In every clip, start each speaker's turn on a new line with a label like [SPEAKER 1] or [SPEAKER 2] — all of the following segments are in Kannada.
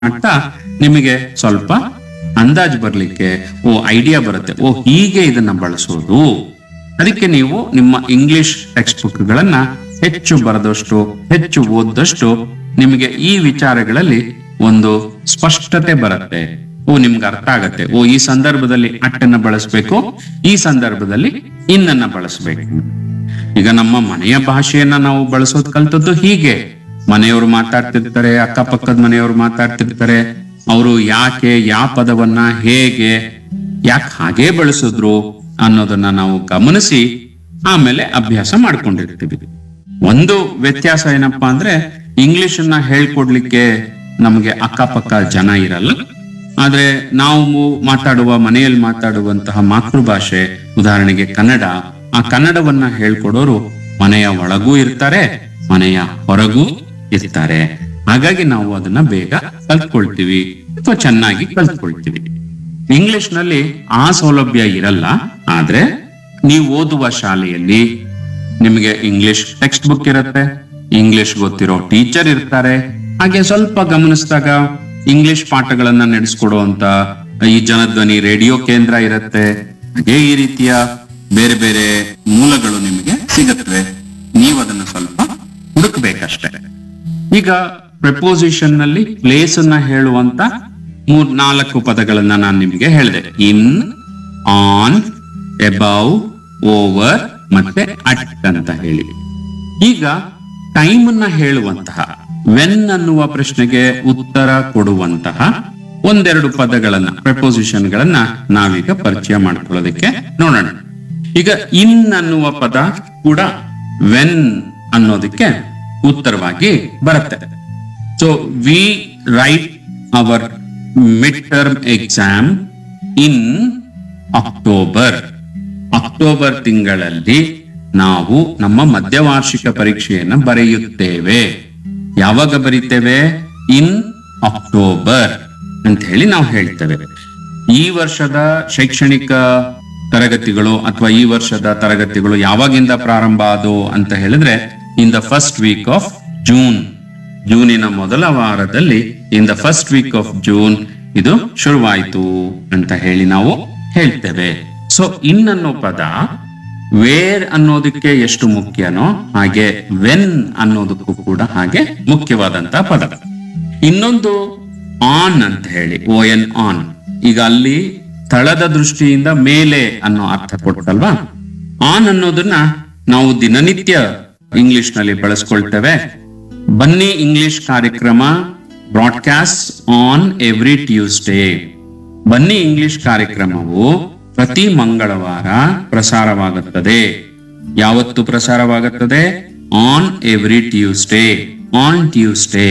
[SPEAKER 1] ಮಾಡ್ತಾ ನಿಮಗೆ ಸ್ವಲ್ಪ ಅಂದಾಜು ಬರ್ಲಿಕ್ಕೆ ಓ ಐಡಿಯಾ ಬರುತ್ತೆ ಓ ಹೀಗೆ ಇದನ್ನ ಬಳಸೋದು ಅದಕ್ಕೆ ನೀವು ನಿಮ್ಮ ಇಂಗ್ಲಿಷ್ ಟೆಕ್ಸ್ಟ್ ಬುಕ್ಗಳನ್ನ ಹೆಚ್ಚು ಬರೆದಷ್ಟು ಹೆಚ್ಚು ಓದ್ದಷ್ಟು ನಿಮಗೆ ಈ ವಿಚಾರಗಳಲ್ಲಿ ಒಂದು ಸ್ಪಷ್ಟತೆ ಬರುತ್ತೆ ಓ ನಿಮ್ಗೆ ಅರ್ಥ ಆಗತ್ತೆ ಓ ಈ ಸಂದರ್ಭದಲ್ಲಿ ಅಟ್ಟನ್ನ ಬಳಸಬೇಕು ಈ ಸಂದರ್ಭದಲ್ಲಿ ಇನ್ನನ್ನ ಬಳಸಬೇಕು ಈಗ ನಮ್ಮ ಮನೆಯ ಭಾಷೆಯನ್ನ ನಾವು ಬಳಸೋದ್ ಕಲ್ತದ್ದು ಹೀಗೆ ಮನೆಯವರು ಮಾತಾಡ್ತಿರ್ತಾರೆ ಅಕ್ಕಪಕ್ಕದ ಮನೆಯವರು ಮಾತಾಡ್ತಿರ್ತಾರೆ ಅವರು ಯಾಕೆ ಯಾವ ಪದವನ್ನ ಹೇಗೆ ಯಾಕೆ ಹಾಗೆ ಬಳಸಿದ್ರು ಅನ್ನೋದನ್ನ ನಾವು ಗಮನಿಸಿ ಆಮೇಲೆ ಅಭ್ಯಾಸ ಮಾಡ್ಕೊಂಡಿರ್ತೀವಿ ಒಂದು ವ್ಯತ್ಯಾಸ ಏನಪ್ಪಾ ಅಂದ್ರೆ ಇಂಗ್ಲಿಷ್ ಅನ್ನ ಹೇಳ್ಕೊಡ್ಲಿಕ್ಕೆ ನಮಗೆ ಅಕ್ಕಪಕ್ಕ ಜನ ಇರಲ್ಲ ಆದ್ರೆ ನಾವು ಮಾತಾಡುವ ಮನೆಯಲ್ಲಿ ಮಾತಾಡುವಂತಹ ಮಾತೃಭಾಷೆ ಉದಾಹರಣೆಗೆ ಕನ್ನಡ ಆ ಕನ್ನಡವನ್ನ ಹೇಳ್ಕೊಡೋರು ಮನೆಯ ಒಳಗೂ ಇರ್ತಾರೆ ಮನೆಯ ಹೊರಗೂ ಇರ್ತಾರೆ ಹಾಗಾಗಿ ನಾವು ಅದನ್ನ ಬೇಗ ಕಲ್ತ್ಕೊಳ್ತೀವಿ ಅಥವಾ ಚೆನ್ನಾಗಿ ಕಲ್ತ್ಕೊಳ್ತೀವಿ ಇಂಗ್ಲಿಷ್ ನಲ್ಲಿ ಆ ಸೌಲಭ್ಯ ಇರಲ್ಲ ಆದ್ರೆ ನೀವು ಓದುವ ಶಾಲೆಯಲ್ಲಿ ನಿಮಗೆ ಇಂಗ್ಲಿಷ್ ಟೆಕ್ಸ್ಟ್ ಬುಕ್ ಇರುತ್ತೆ ಇಂಗ್ಲಿಷ್ ಗೊತ್ತಿರೋ ಟೀಚರ್ ಇರ್ತಾರೆ ಹಾಗೆ ಸ್ವಲ್ಪ ಗಮನಿಸಿದಾಗ ಇಂಗ್ಲಿಷ್ ಪಾಠಗಳನ್ನ ನಡೆಸ್ಕೊಡುವಂತ ಈ ಜನಧ್ವನಿ ರೇಡಿಯೋ ಕೇಂದ್ರ ಇರುತ್ತೆ ಹಾಗೆ ಈ ರೀತಿಯ ಬೇರೆ ಬೇರೆ ಮೂಲಗಳು ನಿಮಗೆ ಸಿಗುತ್ತವೆ ನೀವು ಅದನ್ನ ಸ್ವಲ್ಪ ಹುಡುಕ್ಬೇಕಷ್ಟೇ ಈಗ ಪ್ರಪೋಸಿಷನ್ ನಲ್ಲಿ ಪ್ಲೇಸ್ ಅನ್ನ ಹೇಳುವಂತ ಮೂರ್ ನಾಲ್ಕು ಪದಗಳನ್ನ ನಾನು ನಿಮಗೆ ಹೇಳಿದೆ ಇನ್ ಆನ್ ಎಬವ್ ಓವರ್ ಮತ್ತೆ ಅಟ್ ಅಂತ ಹೇಳಿ ಈಗ ಟೈಮ್ ಅನ್ನ ಹೇಳುವಂತಹ ವೆನ್ ಅನ್ನುವ ಪ್ರಶ್ನೆಗೆ ಉತ್ತರ ಕೊಡುವಂತಹ ಒಂದೆರಡು ಪದಗಳನ್ನ ಪ್ರಪೋಸಿಷನ್ ಗಳನ್ನ ನಾವೀಗ ಪರಿಚಯ ಮಾಡ್ಕೊಳ್ಳೋದಕ್ಕೆ ನೋಡೋಣ ಈಗ ಇನ್ ಅನ್ನುವ ಪದ ಕೂಡ ವೆನ್ ಅನ್ನೋದಕ್ಕೆ ಉತ್ತರವಾಗಿ ಬರುತ್ತೆ so we write our mid term exam in October October ತಿಂಗಳಲ್ಲಿ ನಾವು ನಮ್ಮ ಮಧ್ಯವಾರ್ಷಿಕ ಪರೀಕ್ಷೆಯನ್ನ ಬರೆಯುತ್ತೇವೆ ಯಾವಾಗ ಬರೀತೇವೆ ಇನ್ ಅಕ್ಟೋಬರ್ ಅಂತ ಹೇಳಿ ನಾವು ಹೇಳ್ತೇವೆ ಈ ವರ್ಷದ ಶೈಕ್ಷಣಿಕ ತರಗತಿಗಳು ಅಥವಾ ಈ ವರ್ಷದ ತರಗತಿಗಳು ಯಾವಾಗಿಂದ ಪ್ರಾರಂಭ ಆದವು ಅಂತ ಹೇಳಿದ್ರೆ in the first week of June ಜೂನಿನ ಮೊದಲ ವಾರದಲ್ಲಿ in the first week of June ಇದು ಶುರುವಾಯಿತು ಅಂತ ಹೇಳಿ ನಾವು ಹೇಳ್ತೇವೆ ಸೊ ಇನ್ ಅನ್ನೋ ಪದ ವೇರ್ ಅನ್ನೋದಕ್ಕೆ ಎಷ್ಟು ಮುಖ್ಯನೋ ಹಾಗೆ ವೆನ್ ಅನ್ನೋದಕ್ಕೂ ಕೂಡ ಹಾಗೆ ಮುಖ್ಯವಾದಂತಹ ಪದ ಇನ್ನೊಂದು ಆನ್ ಅಂತ ಹೇಳಿ ಓ ಎನ್ ಆನ್ ಈಗ ಅಲ್ಲಿ ಸ್ಥಳದ ದೃಷ್ಟಿಯಿಂದ ಮೇಲೆ ಅನ್ನೋ ಅರ್ಥ ಕೊಡ್ತಲ್ವಾ ಆನ್ ಅನ್ನೋದನ್ನ ನಾವು ದಿನನಿತ್ಯ ಇಂಗ್ಲಿಷ್ ನಲ್ಲಿ ಬಳಸ್ಕೊಳ್ತೇವೆ ಬನ್ನಿ ಇಂಗ್ಲಿಷ್ ಕಾರ್ಯಕ್ರಮ ಬ್ರಾಡ್ಕಾಸ್ಟ್ ಆನ್ ಎವ್ರಿ ಟ್ಯೂಸ್ಡೇ ಬನ್ನಿ ಇಂಗ್ಲಿಷ್ ಕಾರ್ಯಕ್ರಮವು ಪ್ರತಿ ಮಂಗಳವಾರ ಪ್ರಸಾರವಾಗುತ್ತದೆ ಯಾವತ್ತು ಪ್ರಸಾರವಾಗುತ್ತದೆ on every Tuesday on Tuesday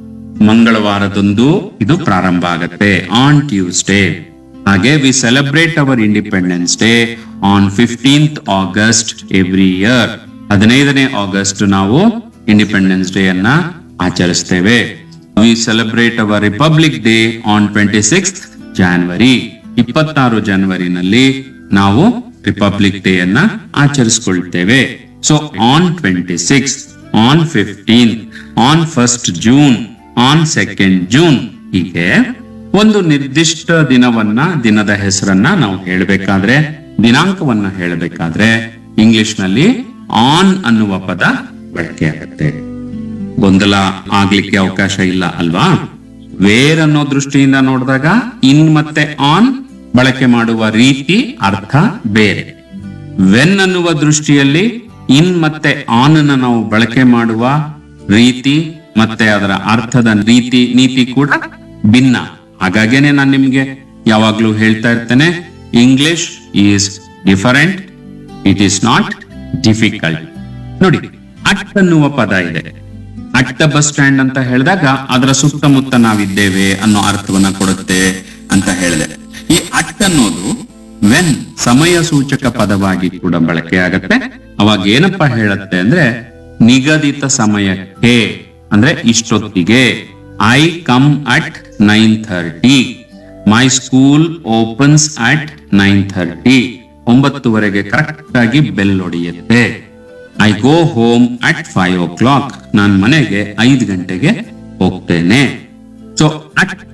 [SPEAKER 1] ಮಂಗಳವಾರದಂದು ಇದು ಪ್ರಾರಂಭ ಆಗುತ್ತೆ ಆನ್ ಟ್ಯೂಸ್ಡೇ ಹಾಗೆ we celebrate our independence day on fifteenth August every year ಹದಿನೈದನೇ ಆಗಸ್ಟ್ ನಾವು ಇಂಡಿಪೆಂಡೆನ್ಸ್ ಡೇ ಅನ್ನ ಆಚರಿಸ್ತೇವೆ we celebrate our republic day on twenty six January ಇಪ್ಪತ್ತಾರು ಜನವರಿನಲ್ಲಿ ನಾವು ರಿಪಬ್ಲಿಕ್ ಡೇ ಅನ್ನ ಆಚರಿಸಿಕೊಳ್ತೇವೆ so on twenty six on fifteen on first June on second June ಹೀಗೆ ಒಂದು ನಿರ್ದಿಷ್ಟ ದಿನವನ್ನ ದಿನದ ಹೆಸರನ್ನ ನಾವು ಹೇಳಬೇಕಾದ್ರೆ ದಿನಾಂಕವನ್ನ ಹೇಳಬೇಕಾದ್ರೆ ಇಂಗ್ಲಿಷ್ ನಲ್ಲಿ ಆನ್ ಅನ್ನುವ ಪದ ಬಳಕೆ ಆಗುತ್ತೆ ಗೊಂದಲ ಆಗ್ಲಿಕ್ಕೆ ಅವಕಾಶ ಇಲ್ಲ ಅಲ್ವಾ ವೇರ್ ಅನ್ನೋ ದೃಷ್ಟಿಯಿಂದ ನೋಡಿದಾಗ ಇನ್ ಮತ್ತೆ ಆನ್ ಬಳಕೆ ಮಾಡುವ ರೀತಿ ಅರ್ಥ ಬೇರೆ ವೆನ್ ಅನ್ನುವ ದೃಷ್ಟಿಯಲ್ಲಿ ಇನ್ ಮತ್ತೆ ಆನ್ ಅನ್ನ ನಾವು ಬಳಕೆ ಮಾಡುವ ರೀತಿ ಮತ್ತೆ ಅದರ ಅರ್ಥದ ರೀತಿ ನೀತಿ ಕೂಡ ಭಿನ್ನ ಹಾಗಾಗೇನೆ ನಾನು ನಿಮ್ಗೆ ಯಾವಾಗ್ಲೂ ಹೇಳ್ತಾ ಇರ್ತೇನೆ English is different it is not difficult ನೋಡಿ ಅಟ್ ಅನ್ನುವ ಪದ ಇದೆ ಅಟ್ಟ ಬಸ್ ಸ್ಟ್ಯಾಂಡ್ ಅಂತ ಹೇಳಿದಾಗ ಅದರ ಸುತ್ತಮುತ್ತ ನಾವಿದ್ದೇವೆ ಅನ್ನೋ ಅರ್ಥವನ್ನ ಕೊಡುತ್ತೆ ಅಂತ ಹೇಳಿದೆ ಈ ಅಟ್ ಅನ್ನೋದು ವೆನ್ ಸಮಯ ಸೂಚಕ ಪದವಾಗಿ ಕೂಡ ಬಳಕೆ ಆಗತ್ತೆ ಅವಾಗ ಏನಪ್ಪ ಹೇಳುತ್ತೆ ಅಂದ್ರೆ ನಿಗದಿತ ಸಮಯಕ್ಕೆ ಅಂದ್ರೆ ಇಷ್ಟೊತ್ತಿಗೆ I come at nine thirty my school opens at nine thirty ಒಂಬತ್ತುವರೆಗೆ ಕರೆಕ್ಟ್ ಆಗಿ ಬೆಲ್ ಹೊಡೆಯುತ್ತೆ I go home at five o'clock ನಾನು ಮನೆಗೆ ಐದು ಗಂಟೆಗೆ ಹೋಗ್ತೇನೆ ಸೊ ಅಟ್